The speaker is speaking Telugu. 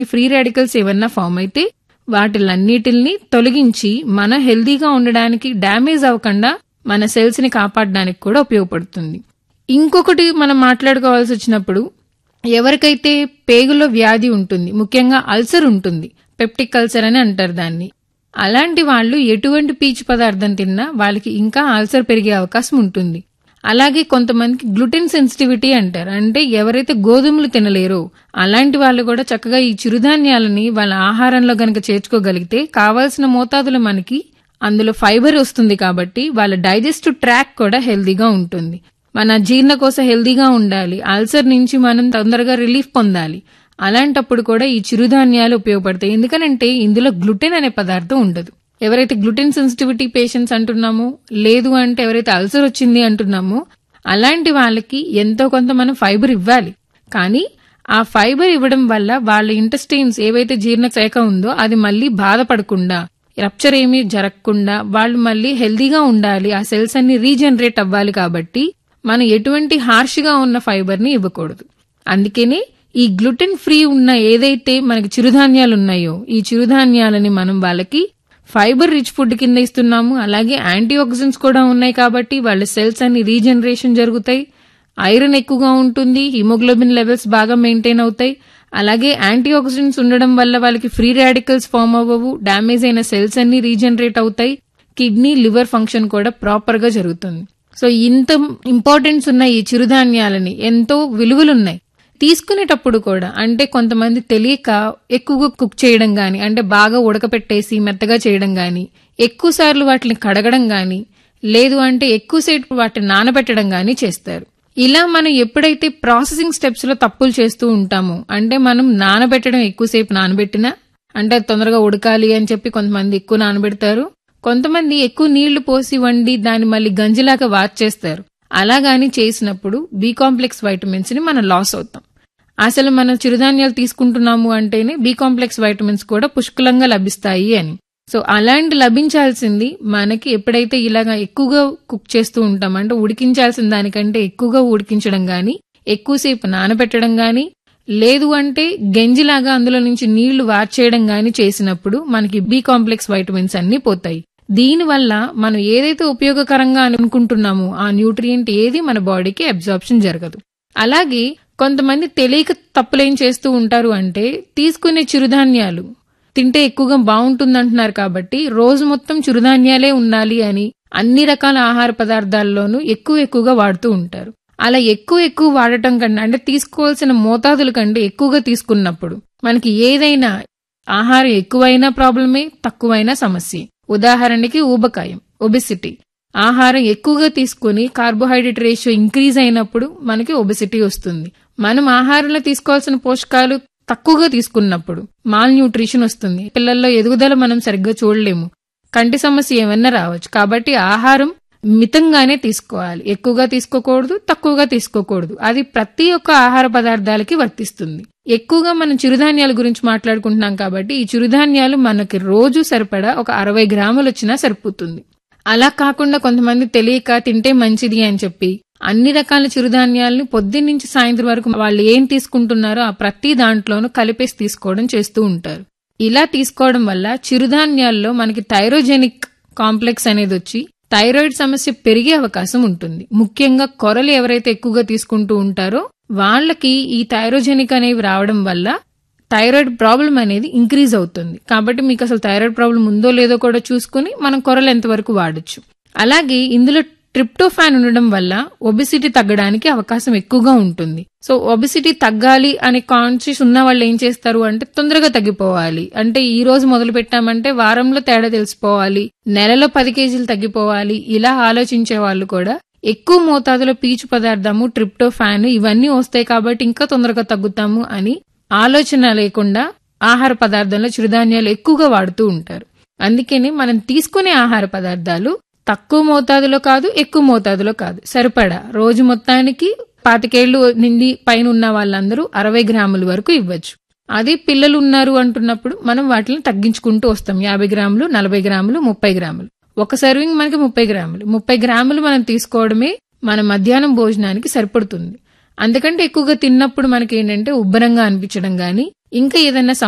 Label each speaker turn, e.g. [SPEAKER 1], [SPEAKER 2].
[SPEAKER 1] ఫ్రీ రాడికల్స్ ఏమన్నా ఫామ్ అయితే వాటిలన్నిటిల్ని తొలగించి మన హెల్దీగా ఉండడానికి డ్యామేజ్ అవ్వకుండా మన సెల్స్ ని కాపాడడానికి కూడా ఉపయోగపడుతుంది ఇంకొకటి మనం మాట్లాడుకోవాల్సి వచ్చినప్పుడు ఎవరికైతే పేగులో వ్యాధి ఉంటుంది ముఖ్యంగా అల్సర్ ఉంటుంది పెప్టిక్ అల్సర్ అని అంటారు దాన్ని అలాంటి వాళ్ళు ఎటువంటి పీచు పదార్థం తిన్నా వాళ్ళకి ఇంకా అల్సర్ పెరిగే అవకాశం ఉంటుంది అలాగే కొంతమందికి గ్లూటెన్ సెన్సిటివిటీ అంటారు అంటే ఎవరైతే గోధుమలు తినలేరో అలాంటి వాళ్ళు కూడా చక్కగా ఈ చిరుధాన్యాలని వాళ్ళ ఆహారంలో గనక చేర్చుకోగలిగితే కావాల్సిన మోతాదులో మనకి అందులో ఫైబర్ వస్తుంది కాబట్టి వాళ్ళ డైజెస్టివ్ ట్రాక్ కూడా హెల్దీగా ఉంటుంది మన జీర్ణకోశ హెల్దీగా ఉండాలి అల్సర్ నుంచి మనం తొందరగా రిలీఫ్ పొందాలి అలాంటప్పుడు కూడా ఈ చిరుధాన్యాలు ఉపయోగపడతాయి ఎందుకనంటే ఇందులో గ్లూటెన్ అనే పదార్థం ఉండదు ఎవరైతే గ్లూటెన్ సెన్సిటివిటీ పేషెంట్స్ అంటున్నామో లేదు అంటే ఎవరైతే అల్సర్ వచ్చింది అంటున్నామో అలాంటి వాళ్ళకి ఎంతో కొంత మనం ఫైబర్ ఇవ్వాలి కానీ ఆ ఫైబర్ ఇవ్వడం వల్ల వాళ్ళ ఇంటెస్టైన్స్ ఏవైతే జీర్ణ శాఖ ఉందో అది మళ్ళీ బాధపడకుండా రప్చర్ ఏమీ జరగకుండా వాళ్ళు మళ్ళీ హెల్దీగా ఉండాలి ఆ సెల్స్ అన్ని రీజనరేట్ అవ్వాలి కాబట్టి మనం ఎటువంటి హార్ష్ గా ఉన్న ఫైబర్ ని ఇవ్వకూడదు అందుకనే ఈ గ్లూటెన్ ఫ్రీ ఉన్న ఏదైతే మనకి చిరుధాన్యాలు ఉన్నాయో ఈ చిరుధాన్యాలని మనం వాళ్ళకి ఫైబర్ రిచ్ ఫుడ్ కింద ఇస్తున్నాము అలాగే యాంటీ ఆక్సిడెంట్స్ కూడా ఉన్నాయి కాబట్టి వాళ్ళ సెల్స్ అన్ని రీజనరేషన్ జరుగుతాయి ఐరన్ ఎక్కువగా ఉంటుంది హిమోగ్లోబిన్ లెవెల్స్ బాగా మెయింటైన్ అవుతాయి అలాగే యాంటీ ఆక్సిడెంట్స్ ఉండడం వల్ల వాళ్ళకి ఫ్రీ రాడికల్స్ ఫామ్ అవ్వవు డ్యామేజ్ అయిన సెల్స్ అన్ని రీజనరేట్ అవుతాయి కిడ్నీ లివర్ ఫంక్షన్ కూడా ప్రాపర్ గా జరుగుతుంది సో ఇంత ఇంపార్టెన్స్ ఉన్న ఈ చిరుధాన్యాలని ఎంతో విలువలున్నాయి తీసుకునేటప్పుడు కూడా అంటే కొంతమంది తెలియక ఎక్కువగా కుక్ చేయడం గాని అంటే బాగా ఉడకపెట్టేసి మెత్తగా చేయడం గాని ఎక్కువ సార్లు వాటిని కడగడం గాని లేదు అంటే ఎక్కువసేపు వాటిని నానబెట్టడం గాని చేస్తారు ఇలా మనం ఎప్పుడైతే ప్రాసెసింగ్ స్టెప్స్ లో తప్పులు చేస్తూ ఉంటామో అంటే మనం నానబెట్టడం ఎక్కువసేపు నానబెట్టినా అంటే అది తొందరగా ఉడకాలి అని చెప్పి కొంతమంది ఎక్కువ నానబెడతారు కొంతమంది ఎక్కువ నీళ్లు పోసి వండి దాన్ని మళ్ళీ గంజిలాగా వాచేస్తారు అలాగాని చేసినప్పుడు బి కాంప్లెక్స్ వైటమిన్స్ ని మనం లాస్ అవుతాం అసలు మనం చిరుధాన్యాలు తీసుకుంటున్నాము అంటేనే బి కాంప్లెక్స్ వైటమిన్స్ కూడా పుష్కలంగా లభిస్తాయి అని సో అలాంటి లభించాల్సింది మనకి ఎప్పుడైతే ఇలాగా ఎక్కువగా కుక్ చేస్తూ ఉంటాం అంటే ఉడికించాల్సిన దానికంటే ఎక్కువగా ఉడికించడం గాని ఎక్కువసేపు నానబెట్టడం గాని లేదు అంటే గంజిలాగా అందులో నుంచి నీళ్లు వార్చేయడం గాని చేసినప్పుడు మనకి బి కాంప్లెక్స్ వైటమిన్స్ అన్ని పోతాయి దీనివల్ల మనం ఏదైతే ఉపయోగకరంగా అనుకుంటున్నామో ఆ న్యూట్రియంట్ ఏది మన బాడీకి అబ్జార్ప్షన్ జరగదు అలాగే కొంతమంది తెలియక తప్పులేం చేస్తూ ఉంటారు అంటే తీసుకునే చిరుధాన్యాలు తింటే ఎక్కువగా బాగుంటుందంటున్నారు కాబట్టి రోజు మొత్తం చిరుధాన్యాలే ఉండాలి అని అన్ని రకాల ఆహార పదార్థాల్లోనూ ఎక్కువ ఎక్కువగా వాడుతూ ఉంటారు అలా ఎక్కువ ఎక్కువ వాడటం కంటే అంటే తీసుకోవాల్సిన మోతాదుల కంటే ఎక్కువగా తీసుకున్నప్పుడు మనకి ఏదైనా ఆహారం ఎక్కువైనా ప్రాబ్లమే తక్కువైనా సమస్య ఉదాహరణకి ఊబకాయం ఒబిసిటీ ఆహారం ఎక్కువగా తీసుకుని కార్బోహైడ్రేట్ రేషియో ఇంక్రీజ్ అయినప్పుడు మనకి ఒబిసిటీ వస్తుంది మనం ఆహారంలో తీసుకోవాల్సిన పోషకాలు తక్కువగా తీసుకున్నప్పుడు మాల్ న్యూట్రిషన్ వస్తుంది పిల్లల్లో ఎదుగుదల మనం సరిగ్గా చూడలేము కంటి సమస్య ఏమన్నా రావచ్చు కాబట్టి ఆహారం మితంగానే తీసుకోవాలి ఎక్కువగా తీసుకోకూడదు తక్కువగా తీసుకోకూడదు అది ప్రతి ఒక్క ఆహార పదార్థాలకి వర్తిస్తుంది ఎక్కువగా మనం చిరుధాన్యాల గురించి మాట్లాడుకుంటున్నాం కాబట్టి ఈ చిరుధాన్యాలు మనకి రోజు సరిపడా ఒక అరవై గ్రాములు వచ్చినా సరిపోతుంది అలా కాకుండా కొంతమంది తెలియక తింటే మంచిది అని చెప్పి అన్ని రకాల చిరుధాన్యాలను పొద్దున్న నుంచి సాయంత్రం వరకు వాళ్ళు ఏం తీసుకుంటున్నారో ఆ ప్రతి దాంట్లోనూ కలిపేసి తీసుకోవడం చేస్తూ ఉంటారు ఇలా తీసుకోవడం వల్ల చిరుధాన్యాల్లో మనకి థైరోజెనిక్ కాంప్లెక్స్ అనేది వచ్చి థైరాయిడ్ సమస్య పెరిగే అవకాశం ఉంటుంది ముఖ్యంగా కొరలు ఎవరైతే ఎక్కువగా తీసుకుంటూ ఉంటారో వాళ్ళకి ఈ థైరోజెనిక్ అనేవి రావడం వల్ల థైరాయిడ్ ప్రాబ్లం అనేది ఇంక్రీజ్ అవుతుంది కాబట్టి మీకు అసలు థైరాయిడ్ ప్రాబ్లం ఉందో లేదో కూడా చూసుకుని మనం కొరలు ఎంతవరకు వాడచ్చు అలాగే ఇందులో ట్రిప్టోఫాన్ ఉండడం వల్ల ఒబిసిటీ తగ్గడానికి అవకాశం ఎక్కువగా ఉంటుంది సో ఒబిసిటీ తగ్గాలి అనే కాన్షియస్ ఉన్న వాళ్ళు ఏం చేస్తారు అంటే తొందరగా తగ్గిపోవాలి అంటే ఈ రోజు మొదలు పెట్టామంటే వారంలో తేడా తెలిసిపోవాలి నెలలో పది కేజీలు తగ్గిపోవాలి ఇలా ఆలోచించే వాళ్ళు కూడా ఎక్కువ మోతాదులో పీచు పదార్థము ట్రిప్టోఫాన్ ఇవన్నీ వస్తాయి కాబట్టి ఇంకా తొందరగా తగ్గుతాము అని ఆలోచన లేకుండా ఆహార పదార్థంలో చిరుధాన్యాలు ఎక్కువగా వాడుతూ ఉంటారు అందుకని మనం తీసుకునే ఆహార పదార్థాలు తక్కువ మోతాదులో కాదు ఎక్కువ మోతాదులో కాదు సరిపడా రోజు మొత్తానికి పాతికేళ్లు నిండి పైన ఉన్న వాళ్ళందరూ అరవై గ్రాముల వరకు ఇవ్వచ్చు అదే పిల్లలు ఉన్నారు అంటున్నప్పుడు మనం వాటిని తగ్గించుకుంటూ వస్తాం యాభై గ్రాములు నలభై గ్రాములు ముప్పై గ్రాములు ఒక సర్వింగ్ మనకి ముప్పై గ్రాములు ముప్పై గ్రాములు మనం తీసుకోవడమే మన మధ్యాహ్నం భోజనానికి సరిపడుతుంది అందుకంటే ఎక్కువగా తిన్నప్పుడు మనకి ఏంటంటే ఉబ్బరంగా అనిపించడం గాని ఇంకా ఏదైనా